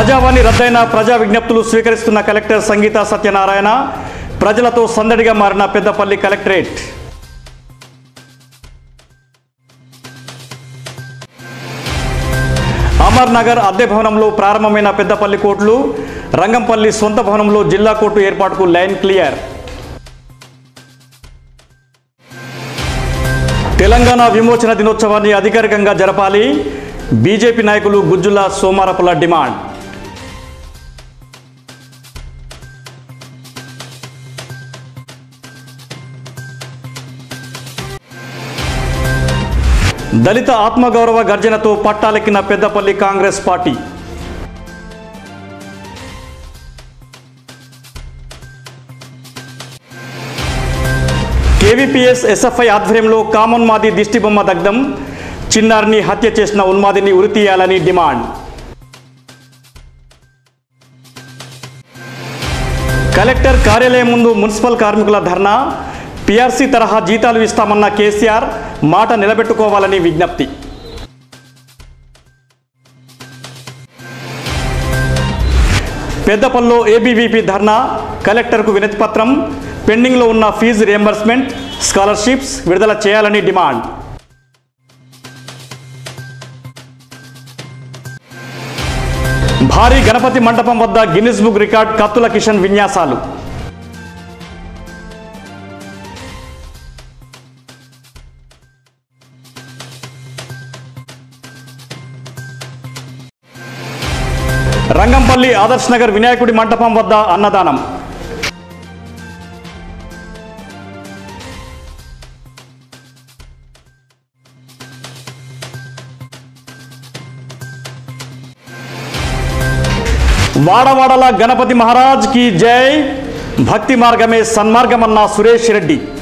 ప్రజావాణి రద్దయిన ప్రజా విజ్ఞప్తులు స్వీకరిస్తున్న కలెక్టర్ సంగీత సత్యనారాయణ ప్రజలతో సందడిగా మారిన పెద్దపల్లి కలెక్టరేట్ అమర్ నగర్ అద్దె భవనంలో ప్రారంభమైన పెద్దపల్లి కోర్టులు రంగంపల్లి సొంత భవనంలో జిల్లా కోర్టు ఏర్పాటుకు లైన్ క్లియర్ తెలంగాణ విమోచన దినోత్సవాన్ని అధికారికంగా జరపాలి బీజేపీ నాయకులు గుజ్జుల సోమారపుల డిమాండ్ దళిత ఆత్మగౌరవ గర్జనతో పట్టాలెక్కిన Peddapalli Congress party KVPS SFI ఆధ్వర్యంలో కామన్మాది దిష్టిబొమ్మ దగ్ధం చిన్నారిని హత్య చేసిన ఉన్మాదిని ఉరితీయాలని డిమాండ్ కలెక్టర్ కార్యాలయం ముందు మున్సిపల్ కార్మికుల ధర్నా పీఆర్సీ తరహా జీతాలు ఇస్తామన్న కేసీఆర్ మాట నిలబెట్టుకోవాలని విజ్ఞప్తి పెద్దపల్లిలో ఏబీవీపీ ధర్నా కలెక్టర్కు వినతి పత్రం పెండింగ్లో ఉన్న ఫీజు రియంబర్స్మెంట్ స్కాలర్షిప్స్ విడుదల చేయాలని డిమాండ్ భారీ గణపతి మండపం వద్ద గిన్నిస్ బుక్ రికార్డ్ కత్తుల కిషన్ విన్యాసాలు రంగంపల్లి ఆదర్శ్ నగర్ వినాయకుడి మంటపం వద్ద అన్నదానం వాడవాడల గణపతి మహారాజ్ కి జై భక్తి మార్గమే సన్మార్గమన్న సురేష్ రెడ్డి